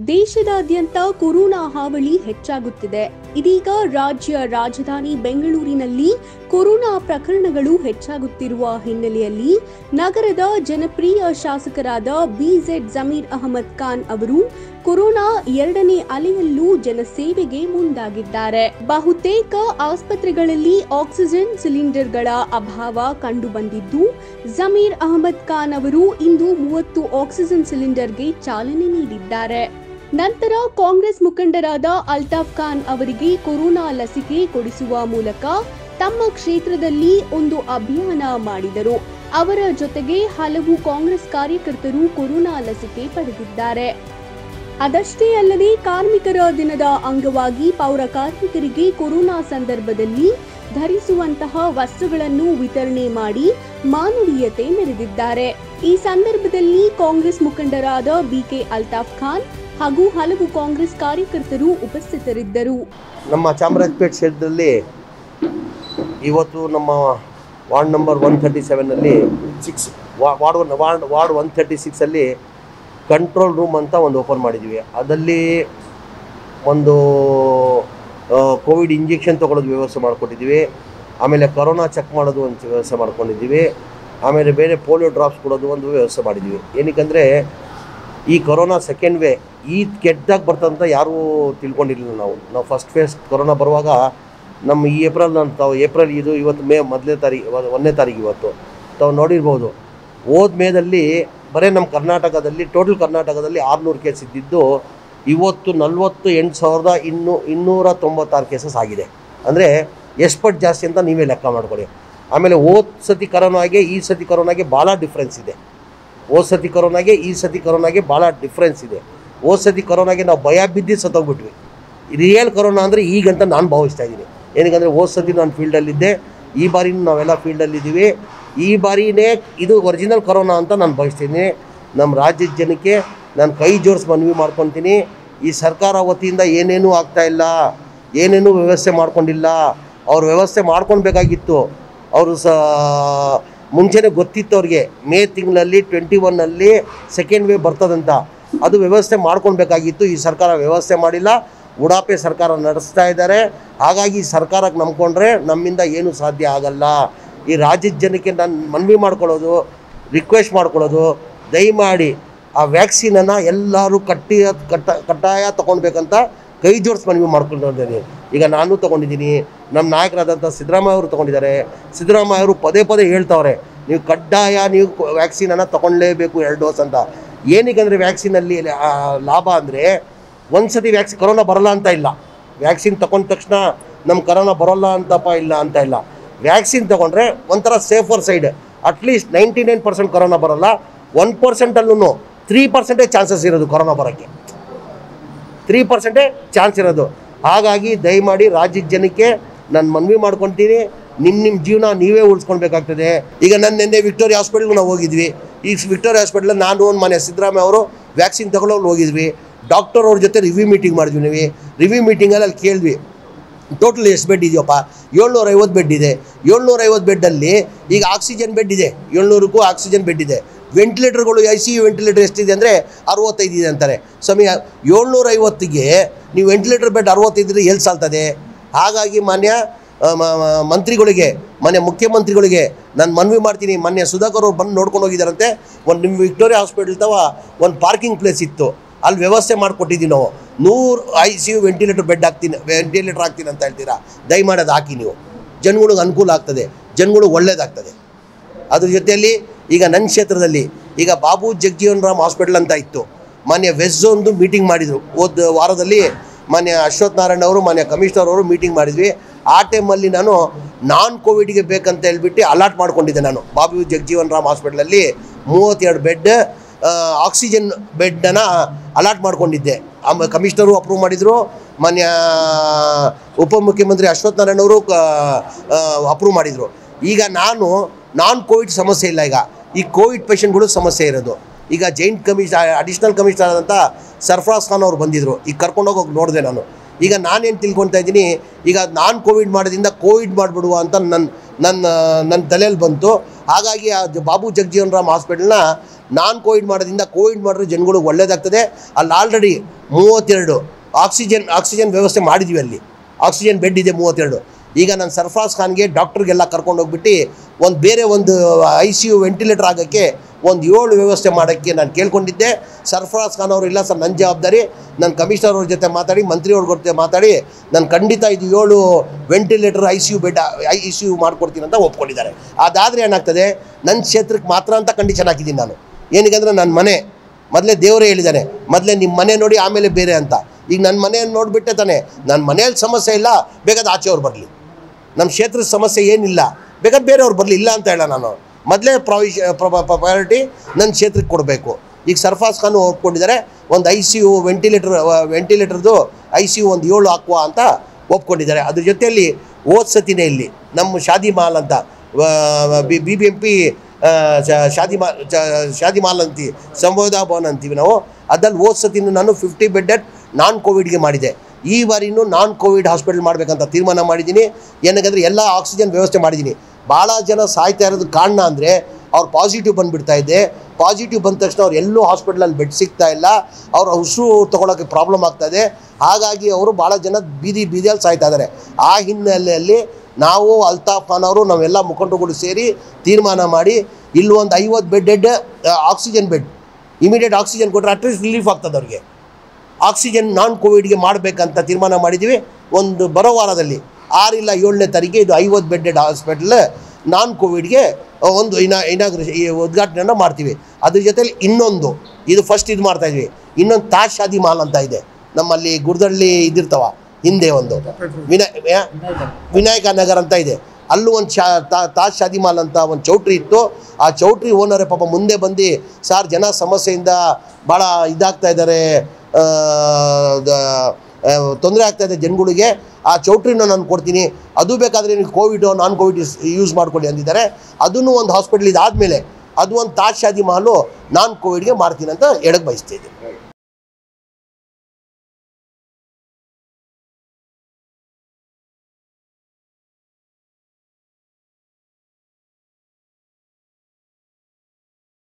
ದೇಶದಾದ್ಯಂತ ಕೊರೋನಾ ಹಾವಳಿ ಹೆಚ್ಚಾಗುತ್ತಿದೆ ಇದೀಗ ರಾಜ್ಯ ರಾಜಧಾನಿ ಬೆಂಗಳೂರಿನಲ್ಲಿ ಕೊರೋನಾ ಪ್ರಕರಣಗಳು ಹೆಚ್ಚಾಗುತ್ತಿರುವ ಹಿನ್ನೆಲೆಯಲ್ಲಿ ನಗರದ ಜನಪ್ರಿಯ ಶಾಸಕರಾದ ಬಿಜೆಡ್ ಜಮೀರ್ ಅಹಮದ್ ಖಾನ್ ಅವರು ಕೊರೋನಾ ಎರಡನೇ ಅಲೆಯಲ್ಲೂ ಜನಸೇವೆಗೆ ಮುಂದಾಗಿದ್ದಾರೆ ಬಹುತೇಕ ಆಸ್ಪತ್ರೆಗಳಲ್ಲಿ ಆಕ್ಸಿಜನ್ ಸಿಲಿಂಡರ್ಗಳ ಅಭಾವ ಕಂಡುಬಂದಿದ್ದು ಜಮೀರ್ ಅಹಮದ್ ಖಾನ್ ಅವರು ಇಂದು ಮೂವತ್ತು ಆಕ್ಸಿಜನ್ ಸಿಲಿಂಡರ್ಗೆ ಚಾಲನೆ ನೀಡಿದ್ದಾರೆ ನಂತರ ಕಾಂಗ್ರೆಸ್ ಮುಖಂಡರಾದ ಅಲ್ತಾಫ್ ಖಾನ್ ಅವರಿಗೆ ಕೊರೋನಾ ಲಸಿಕೆ ಕೊಡಿಸುವ ಮೂಲಕ ತಮ್ಮ ಕ್ಷೇತ್ರದಲ್ಲಿ ಒಂದು ಅಭಿಯಾನ ಮಾಡಿದರು ಅವರ ಜೊತೆಗೆ ಹಲವು ಕಾಂಗ್ರೆಸ್ ಕಾರ್ಯಕರ್ತರು ಕೊರೋನಾ ಲಸಿಕೆ ಪಡೆದಿದ್ದಾರೆ ಅದಷ್ಟೇ ಅಲ್ಲದೆ ಕಾರ್ಮಿಕರ ದಿನದ ಅಂಗವಾಗಿ ಪೌರ ಕಾರ್ಮಿಕರಿಗೆ ಕೊರೋನಾ ಸಂದರ್ಭದಲ್ಲಿ ಧರಿಸುವಂತಹ ವಸ್ತ್ರಗಳನ್ನು ವಿತರಣೆ ಮಾಡಿ ಮಾನವೀಯತೆ ಮೆರೆದಿದ್ದಾರೆ ಈ ಸಂದರ್ಭದಲ್ಲಿ ಕಾಂಗ್ರೆಸ್ ಮುಖಂಡರಾದ ಬಿಕೆ ಅಲ್ತಾಫ್ ಖಾನ್ ಹಾಗೂ ಹಲವು ಕಾಂಗ್ರೆಸ್ ಕಾರ್ಯಕರ್ತರು ಉಪಸ್ಥಿತರಿದ್ದರು ನಮ್ಮ ಚಾಮರಾಜಪೇಟೆ ಕ್ಷೇತ್ರದಲ್ಲಿ ಇವತ್ತು ನಮ್ಮ ವಾರ್ಡ್ ನಂಬರ್ ಒನ್ ಥರ್ಟಿ ಸೆವೆನಲ್ಲಿ six ward one ward ward one thirty ಸಿಕ್ಸಲ್ಲಿ ಕಂಟ್ರೋಲ್ ರೂಮ್ ಅಂತ ಒಂದು ಓಪನ್ ಮಾಡಿದ್ವಿ ಅದಲ್ಲಿ ಒಂದು ಕೋವಿಡ್ ಇಂಜೆಕ್ಷನ್ ತೊಗೊಳೋದು ವ್ಯವಸ್ಥೆ ಮಾಡಿಕೊಟ್ಟಿದ್ದೀವಿ ಆಮೇಲೆ ಕರೋನಾ ಚೆಕ್ ಮಾಡೋದು ಒಂದು ವ್ಯವಸ್ಥೆ ಮಾಡ್ಕೊಂಡಿದ್ದೀವಿ ಆಮೇಲೆ ಬೇರೆ ಪೋಲಿಯೋ ಡ್ರಾಪ್ಸ್ ಕೊಡೋದು ಒಂದು ವ್ಯವಸ್ಥೆ ಮಾಡಿದ್ದೀವಿ ಏನಕ್ಕಂದರೆ ಈ ಕೊರೋನಾ ಸೆಕೆಂಡ್ ವೇ ಈ ಕೆಟ್ಟದಾಗ ಬರ್ತಂತ ಯಾರೂ ತಿಳ್ಕೊಂಡಿರಲಿಲ್ಲ ನಾವು ನಾವು ಫಸ್ಟ್ ಫೇಸ್ ಕೊರೋನಾ ಬರುವಾಗ ನಮ್ಮ ಈ ಏಪ್ರಿಲ್ ತಾವು ಏಪ್ರಿಲ್ ಇದು ಇವತ್ತು ಮೇ ಮೊದಲನೇ ತಾರೀಕು ಒಂದನೇ ತಾರೀಕು ಇವತ್ತು ತಾವು ನೋಡಿರ್ಬೋದು ಹೋದ ಮೇದಲ್ಲಿ ಬರೀ ನಮ್ಮ ಕರ್ನಾಟಕದಲ್ಲಿ ಟೋಟಲ್ ಕರ್ನಾಟಕದಲ್ಲಿ ಆರುನೂರು ಕೇಸ್ ಇದ್ದಿದ್ದು ಇವತ್ತು ನಲ್ವತ್ತು ಎಂಟು ಸಾವಿರದ ಇನ್ನೂ ಇನ್ನೂರ ತೊಂಬತ್ತಾರು ಕೇಸಸ್ ಆಗಿದೆ ಅಂದರೆ ಎಷ್ಟು ಪಟ್ಟು ಜಾಸ್ತಿ ಅಂತ ನೀವೇ ಲೆಕ್ಕ ಮಾಡ್ಕೊಳ್ಳಿ ಆಮೇಲೆ ಹೋದ ಸತಿ ಕರೋನಾಗೆ ಈ ಸತಿ ಕರೋನಾಗೆ ಭಾಳ ಡಿಫ್ರೆನ್ಸ್ ಇದೆ ಹೋದ ಸತಿ ಕರೋನಾಗೆ ಈ ಸತಿ ಕರೋನಾಗೆ ಭಾಳ ಡಿಫ್ರೆನ್ಸ್ ಇದೆ ಹೋದ ಸತಿ ಕರೋನಾಗೆ ನಾವು ಭಯ ಬಿದ್ದು ಸತ್ತೋಗ್ಬಿಟ್ವಿ ರಿಯಲ್ ಕರೋನಾ ಅಂದರೆ ಈಗಂತ ನಾನು ಭಾವಿಸ್ತಾ ಇದ್ದೀನಿ ಏನಕ್ಕಂದರೆ ಹೋದ ಸತಿ ನಾನು ಫೀಲ್ಡಲ್ಲಿದ್ದೆ ಈ ಬಾರಿನೂ ನಾವೆಲ್ಲ ಫೀಲ್ಡಲ್ಲಿದ್ದೀವಿ ಈ ಬಾರಿನೇ ಇದು ಒರಿಜಿನಲ್ ಕರೋನಾ ಅಂತ ನಾನು ಭಾವಿಸ್ತೀನಿ ನಮ್ಮ ರಾಜ್ಯದ ಜನಕ್ಕೆ ನಾನು ಕೈ ಜೋಡಿಸಿ ಮನವಿ ಮಾಡ್ಕೊತೀನಿ ಈ ಸರ್ಕಾರ ವತಿಯಿಂದ ಏನೇನೂ ಆಗ್ತಾ ಇಲ್ಲ ಏನೇನೂ ವ್ಯವಸ್ಥೆ ಮಾಡ್ಕೊಂಡಿಲ್ಲ ಅವ್ರು ವ್ಯವಸ್ಥೆ ಮಾಡ್ಕೊಳ್ಬೇಕಾಗಿತ್ತು ಅವರು ಸ ಮುಂಚೆನೇ ಗೊತ್ತಿತ್ತು ಅವ್ರಿಗೆ ಮೇ ತಿಂಗಳಲ್ಲಿ ಟ್ವೆಂಟಿ ಒನ್ನಲ್ಲಿ ಸೆಕೆಂಡ್ ವೇವ್ ಬರ್ತದಂತ ಅದು ವ್ಯವಸ್ಥೆ ಮಾಡ್ಕೊಳ್ಬೇಕಾಗಿತ್ತು ಈ ಸರ್ಕಾರ ವ್ಯವಸ್ಥೆ ಮಾಡಿಲ್ಲ ಉಡಾಪೆ ಸರ್ಕಾರ ನಡೆಸ್ತಾ ಇದ್ದಾರೆ ಹಾಗಾಗಿ ಈ ಸರ್ಕಾರಕ್ಕೆ ನಂಬ್ಕೊಂಡ್ರೆ ನಮ್ಮಿಂದ ಏನೂ ಸಾಧ್ಯ ಆಗಲ್ಲ ಈ ರಾಜ್ಯದ ಜನಕ್ಕೆ ನಾನು ಮನವಿ ಮಾಡ್ಕೊಳ್ಳೋದು ರಿಕ್ವೆಸ್ಟ್ ಮಾಡ್ಕೊಳ್ಳೋದು ದಯಮಾಡಿ ಆ ವ್ಯಾಕ್ಸಿನನ್ನು ಎಲ್ಲರೂ ಕಟ್ಟಿ ಕಟ್ಟ ಕಡ್ಡಾಯ ತೊಗೊಳ್ಬೇಕಂತ ಕೈ ಜೋಡಿಸಿ ಮನವಿ ಮಾಡ್ಕೊಂಡಿದ್ದೀನಿ ಈಗ ನಾನು ತೊಗೊಂಡಿದ್ದೀನಿ ನಮ್ಮ ನಾಯಕರಾದಂಥ ಸಿದ್ದರಾಮಯ್ಯ ಅವರು ತೊಗೊಂಡಿದ್ದಾರೆ ಸಿದ್ದರಾಮಯ್ಯ ಅವರು ಪದೇ ಪದೇ ಹೇಳ್ತಾವ್ರೆ ನೀವು ಕಡ್ಡಾಯ ನೀವು ವ್ಯಾಕ್ಸಿನನ್ನು ತೊಗೊಳ್ಳೇಬೇಕು ಎರಡು ಡೋಸ್ ಅಂತ ಏನಕ್ಕಂದರೆ ವ್ಯಾಕ್ಸಿನಲ್ಲಿ ಆ, ಲಾಭ ಅಂದರೆ ಒಂದು ಸತಿ ವ್ಯಾಕ್ಸಿನ್ ಕೊರೋನಾ ಬರಲ್ಲ ಅಂತ ಇಲ್ಲ ವ್ಯಾಕ್ಸಿನ್ ತಗೊಂಡ ತಕ್ಷಣ ನಮ್ಮ ಕರೋನಾ ಬರೋಲ್ಲ ಅಂತಪ್ಪ ಇಲ್ಲ ಅಂತ ಇಲ್ಲ ವ್ಯಾಕ್ಸಿನ್ ತೊಗೊಂಡ್ರೆ ಒಂಥರ safer side at least ninety nine percent corona ಬರೋಲ್ಲ ಒನ್ ಪರ್ಸೆಂಟಲ್ಲೂ ತ್ರೀ ಪರ್ಸೆಂಟೇ ಚಾನ್ಸಸ್ ಇರೋದು ಕೊರೋನಾ ಬರೋಕ್ಕೆ ತ್ರೀ ಪರ್ಸೆಂಟೇ ಚಾನ್ಸ್ ಇರೋದು ಹಾಗಾಗಿ ದಯಮಾಡಿ ರಾಜ್ಯದ ಜನಕ್ಕೆ ನಾನು ಮನವಿ ಮಾಡ್ಕೊತೀನಿ ನಿಮ್ಮ ನಿಮ್ಮ ಜೀವನ ನೀವೇ ಉಳಿಸ್ಕೊಳ್ಬೇಕಾಗ್ತದೆ ಈಗ ನನ್ನ ನಿನ್ನೆ ವಿಕ್ಟೋರಿಯಾ ಹಾಸ್ಪಿಟ್ಲ್ಗೆ ನಾವು ಹೋಗಿದ್ವಿ ಈಗ ವಿಕ್ಟೋರಿಯಾ ಹಾಸ್ಪಿಟ್ಲಲ್ಲಿ ನಾನು ಒಂದು ಮನೆ ಸಿದ್ದರಾಮಯ್ಯ ಅವರು ವ್ಯಾಕ್ಸಿನ್ ತಗೊಳ್ಳೋರು ಹೋಗಿದ್ವಿ ಡಾಕ್ಟರ್ ಅವ್ರ ಜೊತೆ ರಿವ್ಯೂ ಮೀಟಿಂಗ್ ಮಾಡಿದ್ವಿ ನೀವು ರಿವ್ಯೂ ಮೀಟಿಂಗಲ್ಲಿ ಅಲ್ಲಿ ಕೇಳಿದ್ವಿ ಟೋಟಲ್ ಎಷ್ಟು ಬೆಡ್ ಇದೆಯಪ್ಪ ಏಳ್ನೂರ ಐವತ್ತು ಬೆಡ್ ಇದೆ ಏಳ್ನೂರ ಐವತ್ತು ಬೆಡ್ಡಲ್ಲಿ ಈಗ ಆಕ್ಸಿಜನ್ ಬೆಡ್ ಇದೆ ಏಳ್ನೂರಕ್ಕೂ ಆಕ್ಸಿಜನ್ ಬೆಡ್ ಇದೆ ವೆಂಟಿಲೇಟರ್ಗಳು ಐ ಸಿ ಯು ವೆಂಟಿಲೇಟರ್ ಎಷ್ಟಿದೆ ಅಂದರೆ ಅರವತ್ತೈದು ಇದೆ ಅಂತಾರೆ ಸ್ವಾಮಿ ಏಳ್ನೂರ ಐವತ್ತಿಗೆ ನೀವು ವೆಂಟಿಲೇಟರ್ ಬೆಡ್ ಅರವತ್ತೈದರ ಎಲ್ಲಿ ಸಾಲ್ತದೆ ಹಾಗಾಗಿ ಮಾನ್ಯ ಆ, ಮ- ಮ- ಮಂತ್ರಿಗಳಿಗೆ ಮಾನ್ಯ ಮುಖ್ಯಮಂತ್ರಿಗಳಿಗೆ ನಾನು ಮನವಿ ಮಾಡ್ತೀನಿ ಮಾನ್ಯ ಸುಧಾಕರ್ ಅವ್ರು ಬಂದು ನೋಡ್ಕೊಂಡು ಹೋಗಿದ್ದಾರಂತೆ ಒಂದು ನಿಮ್ಮ ವಿಕ್ಟೋರಿಯಾ ಹಾಸ್ಪಿಟಲ್ ತವ ಒಂದು ಪಾರ್ಕಿಂಗ್ ಪ್ಲೇಸ್ ಇತ್ತು ಅಲ್ಲಿ ವ್ಯವಸ್ಥೆ ಮಾಡಿಕೊಟ್ಟಿದ್ದೀವಿ ನಾವು ನೂರು I C U ventilator bed ಹಾಕ್ತೀನಿ ವೆಂಟಿಲೇಟರ್ ಹಾಕ್ತೀನಿ ಅಂತ ಹೇಳ್ತೀರಾ ದಯಮಾಡಿ ಅದು ಹಾಕಿ ನೀವು ಜನಗಳಿಗೆ ಅನುಕೂಲ ಆಗ್ತದೆ ಜನಗಳಿಗೆ ಒಳ್ಳೇದಾಗ್ತದೆ ಅದ್ರ ಜೊತೆಯಲ್ಲಿ ಈಗ ನನ್ನ ಕ್ಷೇತ್ರದಲ್ಲಿ ಈಗ ಬಾಬು ಜಗಜೀವನ್ ರಾಮ್ ಹಾಸ್ಪಿಟಲ್ ಅಂತ ಇತ್ತು ಮಾನ್ಯ ವೆಸ್ ಒಂದು ಮೀಟಿಂಗ್ ಮಾಡಿದರು ಹೋದ ವಾರದಲ್ಲಿ ಮಾನ್ಯ ಅಶ್ವಥ್ ನಾರಾಯಣ ಅವರು ಮಾನ್ಯ ಕಮಿಷನರ್ ಅವರು ಮೀಟಿಂಗ್ ಮಾಡಿದ್ವಿ ಆ ಟೈಮಲ್ಲಿ ನಾನು ನಾನ್ ಕೋವಿಡ್ಗೆ ಬೇಕಂತ ಹೇಳ್ಬಿಟ್ಟು ಅಲಾಟ್ ಮಾಡ್ಕೊಂಡಿದ್ದೆ ನಾನು ಬಾಬು ಜಗಜೀವನ್ ರಾಮ್ ಹಾಸ್ಪಿಟ್ಲಲ್ಲಿ ಮೂವತ್ತೆರಡು ಬೆಡ್ ಆಕ್ಸಿಜನ್ ಬೆಡ್ಡನ್ನು ಅಲಾಟ್ ಮಾಡ್ಕೊಂಡಿದ್ದೆ ಆಮೇಲೆ ಕಮಿಷನರು ಅಪ್ರೂವ್ ಮಾಡಿದರು ಮಾನ್ಯ ಉಪಮುಖ್ಯಮಂತ್ರಿ ಅಶ್ವಥ್ ನಾರಾಯಣ ಅವರು ಅಪ್ರೂವ್ ಮಾಡಿದರು ಈಗ ನಾನು ನಾನ್ ಕೋವಿಡ್ ಸಮಸ್ಯೆ ಇಲ್ಲ ಈಗ ಈ ಕೋವಿಡ್ ಪೇಷಂಟ್ಗಳು ಸಮಸ್ಯೆ ಇರೋದು ಈಗ ಜೈಂಟ್ ಕಮಿಷ ಅಡಿಷ್ನಲ್ ಕಮಿಷನರ್ ಆದಂಥ ಸರ್ಫರಾಜ್ ಖಾನ್ ಅವ್ರು ಬಂದಿದ್ದರು ಈಗ ಕರ್ಕೊಂಡೋಗಿ ಹೋಗಿ ನೋಡಿದೆ ನಾನು ಈಗ ನಾನೇನು ತಿಳ್ಕೊತಾ ಇದ್ದೀನಿ ಈಗ ನಾನು ಕೋವಿಡ್ ಮಾಡೋದ್ರಿಂದ ಕೋವಿಡ್ ಮಾಡಿಬಿಡುವ ಅಂತ ನನ್ನ ನನ್ನ ನನ್ನ ತಲೆಯಲ್ಲಿ ಬಂತು ಹಾಗಾಗಿ ಆ ಜ- ಬಾಬು ಜಗಜೀವನ್ ರಾಮ್ ಹಾಸ್ಪಿಟಲ್ನ ನಾನ್ ಕೋವಿಡ್ ಮಾಡೋದ್ರಿಂದ ಕೋವಿಡ್ ಮಾಡಿದ್ರೆ ಜನಗಳಿಗೆ ಒಳ್ಳೇದಾಗ್ತದೆ ಅಲ್ಲಿ ಆಲ್ರೆಡಿ ಮೂವತ್ತೆರಡು ಆಕ್ಸಿಜನ್ ಆಕ್ಸಿಜನ್ ವ್ಯವಸ್ಥೆ ಮಾಡಿದ್ವಿ ಅಲ್ಲಿ ಆಕ್ಸಿಜನ್ ಬೆಡ್ ಇದೆ ಮೂವತ್ತೆರಡು ಈಗ ನಾನು ಸರ್ಫರಾಜ್ ಖಾನ್ಗೆ ಡಾಕ್ಟ್ರಿಗೆಲ್ಲ ಕರ್ಕೊಂಡು ಹೋಗ್ಬಿಟ್ಟು ಒಂದು ಬೇರೆ ಒಂದು ಐ ಸಿ ಯು ವೆಂಟಿಲೇಟರ್ ಆಗೋಕ್ಕೆ ಒಂದು ಏಳು ವ್ಯವಸ್ಥೆ ಮಾಡೋಕ್ಕೆ ನಾನು ಕೇಳ್ಕೊಂಡಿದ್ದೆ ಸರ್ಫರಾಜ್ ಖಾನ್ ಅವರು ಇಲ್ಲ ಸರ್ ನನ್ನ ಜವಾಬ್ದಾರಿ ನಾನು ಕಮಿಷನರ್ ಅವ್ರ ಜೊತೆ ಮಾತಾಡಿ ಮಂತ್ರಿಯವ್ರ ಜೊತೆ ಮಾತಾಡಿ ನಾನು ಖಂಡಿತ ಇದು ಏಳು ventilator I C U bed I C U ಮಾಡ್ಕೊಡ್ತೀನಿ ಅಂತ ಒಪ್ಕೊಂಡಿದ್ದಾರೆ ಅದಾದರೆ ಏನಾಗ್ತದೆ ನನ್ನ ಕ್ಷೇತ್ರಕ್ಕೆ ಮಾತ್ರ ಅಂತ ಕಂಡೀಷನ್ ಹಾಕಿದ್ದೀನಿ ನಾನು ಏನಕ್ಕಂದ್ರೆ ನನ್ನ ಮನೆ ಮೊದಲೇ ದೇವರೇ ಹೇಳಿದ್ದಾನೆ ಮೊದಲೇ ನಿಮ್ಮ ಮನೆ ನೋಡಿ ಆಮೇಲೆ ಬೇರೆ ಅಂತ ಈಗ ನನ್ನ ಮನೆಯನ್ನು ನೋಡಿಬಿಟ್ಟೆ ತಾನೆ ನನ್ನ ಮನೆಯಲ್ಲಿ ಸಮಸ್ಯೆ ಇಲ್ಲ ಬೇಕಾದ ಆಚೆಯವ್ರು ಬರಲಿ ನಮ್ಮ ಕ್ಷೇತ್ರದ ಸಮಸ್ಯೆ ಏನಿಲ್ಲ ಬೇಕಾದ್ರೆ ಬೇರೆಯವ್ರು ಬರಲಿ ಇಲ್ಲ ಅಂತ ಹೇಳ ನಾನು ಮೊದಲೇ ಪ್ರಾವಿಷ ಪ್ರಯಾರಿಟಿ ನನ್ನ ಕ್ಷೇತ್ರಕ್ಕೆ ಕೊಡಬೇಕು ಈಗ ಸರ್ಫಾಸ್ ಖಾನ್ ಒಪ್ಕೊಂಡಿದ್ದಾರೆ ಒಂದು ಐ ಸಿ ಯು ವೆಂಟಿಲೇಟರ್ ವೆಂಟಿಲೇಟರ್ದು ಐ ಸಿ ಯು ಒಂದು ಏಳು ಹಾಕುವ ಅಂತ ಒಪ್ಕೊಂಡಿದ್ದಾರೆ ಅದ್ರ ಜೊತೆಯಲ್ಲಿ ಹೋದ ಸತಿನೇ ಇಲ್ಲಿ ನಮ್ಮ ಶಾದಿ ಮಾಲ್ ಅಂತ B B M P Shadi ಮಾ ಚ- ಶಾದಿ ಮಾಲ್ ಅಂತೀವಿ ಸಂಬೋಧ ಭವನ್ ಅಂತೀವಿ ನಾವು ಅದ್ರಲ್ಲಿ ಹೋದ ಸತಿನೂ ನಾನು ಫಿಫ್ಟಿ ಬೆಡ್ಡೆಡ್ ನಾನ್ ಕೋವಿಡ್ಗೆ ಮಾಡಿದೆ ಈ ಬಾರಿನೂ ನಾನ್ ಕೋವಿಡ್ ಹಾಸ್ಪಿಟಲ್ ಮಾಡಬೇಕಂತ ತೀರ್ಮಾನ ಮಾಡಿದ್ದೀನಿ ಏನಕ್ಕಂದರೆ ಎಲ್ಲ ಆಕ್ಸಿಜನ್ ವ್ಯವಸ್ಥೆ ಮಾಡಿದ್ದೀನಿ ಭಾಳ ಜನ ಸಾಯ್ತಾ ಇರೋದು ಕಾರಣ ಅಂದರೆ ಅವ್ರು ಪಾಸಿಟಿವ್ ಬಂದುಬಿಡ್ತಾ ಇದೆ ಪಾಸಿಟಿವ್ ಬಂದ ತಕ್ಷಣ ಅವ್ರು ಎಲ್ಲೂ ಹಾಸ್ಪಿಟ್ಲಲ್ಲಿ ಬೆಡ್ ಸಿಗ್ತಾ ಇಲ್ಲ ಅವ್ರ ಉಸಿರು ತೊಗೊಳಕ್ಕೆ ಪ್ರಾಬ್ಲಮ್ ಆಗ್ತಾ ಇದೆ ಹಾಗಾಗಿ ಅವರು ಭಾಳ ಜನ ಬೀದಿ ಬೀದಿಯಲ್ಲಿ ಸಾಯ್ತಾ ಇದ್ದಾರೆ ಆ ಹಿನ್ನೆಲೆಯಲ್ಲಿ ನಾವು ಅಲ್ತಾಫ್ ಖಾನ್ ಅವರು ನಾವೆಲ್ಲ ಮುಖಂಡರುಗಳು ಸೇರಿ ತೀರ್ಮಾನ ಮಾಡಿ ಇಲ್ಲಿ ಒಂದು ಐವತ್ತು bedded oxygen bed immediate oxygen ಕೊಟ್ಟರೆ ಅಟ್ಲೀಸ್ಟ್ ರಿಲೀಫ್ ಆಗ್ತದೆ ಅವ್ರಿಗೆ ಆಕ್ಸಿಜನ್ ನಾನ್ ಕೋವಿಡ್ಗೆ ಮಾಡಬೇಕಂತ ತೀರ್ಮಾನ ಮಾಡಿದ್ದೀವಿ ಒಂದು ಬರೋ ವಾರದಲ್ಲಿ ಆರಿಲ್ಲ ಏಳನೇ ತಾರೀಕಿಗೆ ಇದು ಐವತ್ತು ಬೆಡ್ಡೆಡ್ ಹಾಸ್ಪಿಟಲ್ ನಾನ್ ಕೋವಿಡ್ಗೆ ಒಂದು ಇನಾ ಇನಾಗ್ರೇಷನ್ ಈ ಉದ್ಘಾಟನೆಯನ್ನು ಮಾಡ್ತೀವಿ ಅದ್ರ ಜೊತೆಲಿ ಇನ್ನೊಂದು ಇದು ಫಸ್ಟ್ ಇದು ಮಾಡ್ತಾಯಿದ್ವಿ ಇನ್ನೊಂದು ತಾಜ್ ಶಾದಿ ಮಾಲ್ ಅಂತ ಇದೆ ನಮ್ಮಲ್ಲಿ ಗುರ್ದಳ್ಳಿ ಇದಿರ್ತಾವ ಹಿಂದೆ ಒಂದು ವಿನಯ ಯಾ- ವಿನಾಯಕ ನಗರ್ ಅಂತ ಇದೆ ಅಲ್ಲೂ ಒಂದು ಶಾ ತಾ- ತಾಜ್ ಶಾದಿ ಮಾಲ್ ಅಂತ ಒಂದು ಚೌಟ್ರಿ ಇತ್ತು ಆ ಚೌಟ್ರಿ ಓನರೇ ಪಾಪ ಮುಂದೆ ಬಂದು ಸಾರ್ ಜನ ಸಮಸ್ಯೆಯಿಂದ ಭಾಳ ಇದಾಗ್ತಾ ಇದ್ದಾರೆ ತೊಂದರೆ ಆಗ್ತಾ ಇದೆ ಜನಗಳಿಗೆ ಆ ಚೌಟ್ರಿನ ನಾನು ಕೊಡ್ತೀನಿ ಅದು ಬೇಕಾದರೆ ನೀವು ಕೋವಿಡ್ ನಾನ್ ಕೋವಿಡ್ ಯೂಸ್ ಮಾಡ್ಕೊಳ್ಳಿ ಅಂದಿದ್ದಾರೆ ಅದನ್ನು ಒಂದು ಹಾಸ್ಪಿಟ್ಲ್ ಇದಾದಮೇಲೆ ಅದು ಒಂದು ತಾಜ್ ಶಾದಿ ಮಾಲು ನಾನ್ ಕೋವಿಡ್ಗೆ ಮಾಡ್ತೀನಿ ಅಂತ ಹೇಳಕ್ಕೆ ಬಯಸ್ತಾ ಇದ್ದೀನಿ